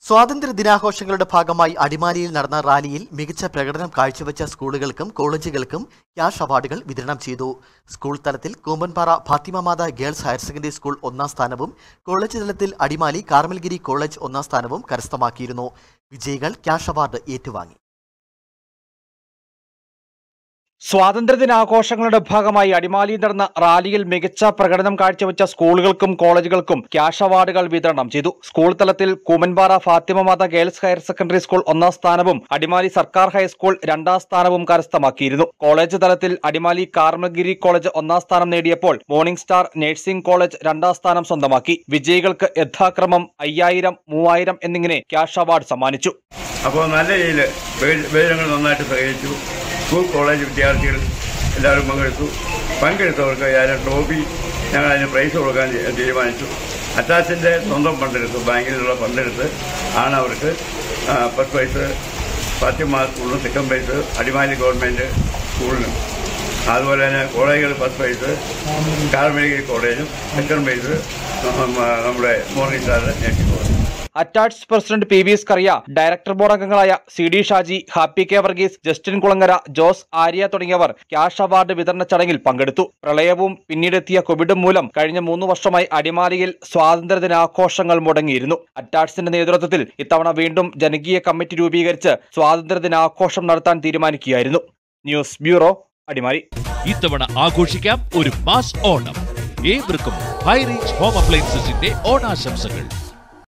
സ്വാതന്ത്ര്യ ദിനാഘോഷങ്ങളുടെ ഭാഗമായി അടിമാലിയിൽ നടന്ന റാലിയിൽ മികച്ച പ്രകടനം കാഴ്ചവെച്ച സ്കൂളുകൾക്കും കോളേജുകൾക്കും ക്യാഷ് അവാർഡുകൾ വിതരണം ചെയ്തു സ്കൂൾ തലത്തിൽ Koombanpara Fathimamatha girls higher secondary school ഒന്നാം സ്ഥാനവും കോളേജ് തലത്തിൽ അടിമാലി കാർമൽഗിരി കോളേജ് ഒന്നാം സ്ഥാനവും കരസ്ഥമാക്കിയിരുന്നു വിജയികൾ ക്യാഷ് അവാർഡ് ഏറ്റുവാങ്ങി സ്വാതന്ത്ര്യദിനാഘോഷങ്ങളുടെ ഭാഗമായി അടിമാലിയിൽ നടന്ന റാലിയിൽ മികച്ച പ്രകടനം കാഴ്ചവെച്ച സ്കൂളുകൾക്കും കോളേജുകൾക്കും ക്യാഷ് അവാർഡുകൾ വിതരണം ചെയ്തു സ്കൂൾ തലത്തിൽ Koomanpara Fathima Matha girls higher secondary school ഒന്നാം സ്ഥാനവും അടിമാലി സർക്കാർ ഹൈസ്കൂൾ രണ്ടാം സ്ഥാനവും കരസ്ഥമാക്കിയിരുന്നു കോളേജ് തലത്തിൽ അടിമാലി കാർമൽഗിരി കോളേജ് ഒന്നാം സ്ഥാനം നേടിയപ്പോൾ മോർണിംഗ് സ്റ്റാർ നഴ്സിംഗ് കോളേജ് രണ്ടാം സ്ഥാനം സ്വന്തമാക്കി വിജയികൾക്ക് യഥാക്രമം അയ്യായിരം മൂവായിരം എന്നിങ്ങനെ ക്യാഷ് അവാർഡ് സമ്മാനിച്ചു അപ്പോൾ നല്ല രീതിയിൽ വേദനകൾ നന്നായിട്ട് സഹകരിച്ചു സ്കൂൾ കോളേജ് വിദ്യാർത്ഥികൾ എല്ലാവരും പങ്കെടുത്തു പങ്കെടുത്തവർക്ക് ഞാൻ ട്രോഫി ഞങ്ങൾ അതിന് പ്രൈസ് കൊടുക്കാൻ തീ- തീരുമാനിച്ചു അറ്റാച്ചിൻ്റെ സ്വന്തം ഫണ്ടെടുത്ത് ബാങ്കിൽ നിന്നുള്ള ഫണ്ടെടുത്ത് ആണ് അവർക്ക് ഫസ്റ്റ് പ്രൈസ് ഫാത്തിമ സ്കൂളിനും സെക്കൻഡ് പ്രൈസ് അടിമാലി ഗവൺമെൻറ് സ്കൂളിനും അതുപോലെ തന്നെ കോളേജുകൾ ഫസ്റ്റ് പ്രൈസ് കാർമേഗിരി കോളേജും സെക്കൻഡ് പ്രൈസ് നമ്മുടെ മോർണിംഗ് സ്റ്റാറിൻ്റെ nursing college attach president P V Skaria director board അംഗങ്ങളായ C D Shaji Happy K Varghese Justin Kulangara Jose Arya തുടങ്ങിയവർ ക്യാഷ് അവാർഡ് വിതരണ ചടങ്ങിൽ പങ്കെടുത്തു പ്രളയവും പിന്നീടെത്തിയ കോവിഡും മൂലം കഴിഞ്ഞ മൂന്ന് വർഷമായി അടിമാലിയിൽ സ്വാതന്ത്ര്യദിനാഘോഷങ്ങൾ മുടങ്ങിയിരുന്നു അറ്റാച്ച്സിന്റെ നേതൃത്വത്തിൽ ഇത്തവണ വീണ്ടും ജനകീയ കമ്മിറ്റി രൂപീകരിച്ച് സ്വാതന്ത്ര്യദിനാഘോഷം നടത്താൻ തീരുമാനിക്കുകയായിരുന്നു ന്യൂസ് ബ്യൂറോ അടിമാലി ഇത്തവണ ആഘോഷിക്കാം ഒരു മാസ് ഓണം ഏവർക്കും ഹൈറേഞ്ച് ഹോം അപ്ലയൻസസിന്റെ ഓണാശംസകൾ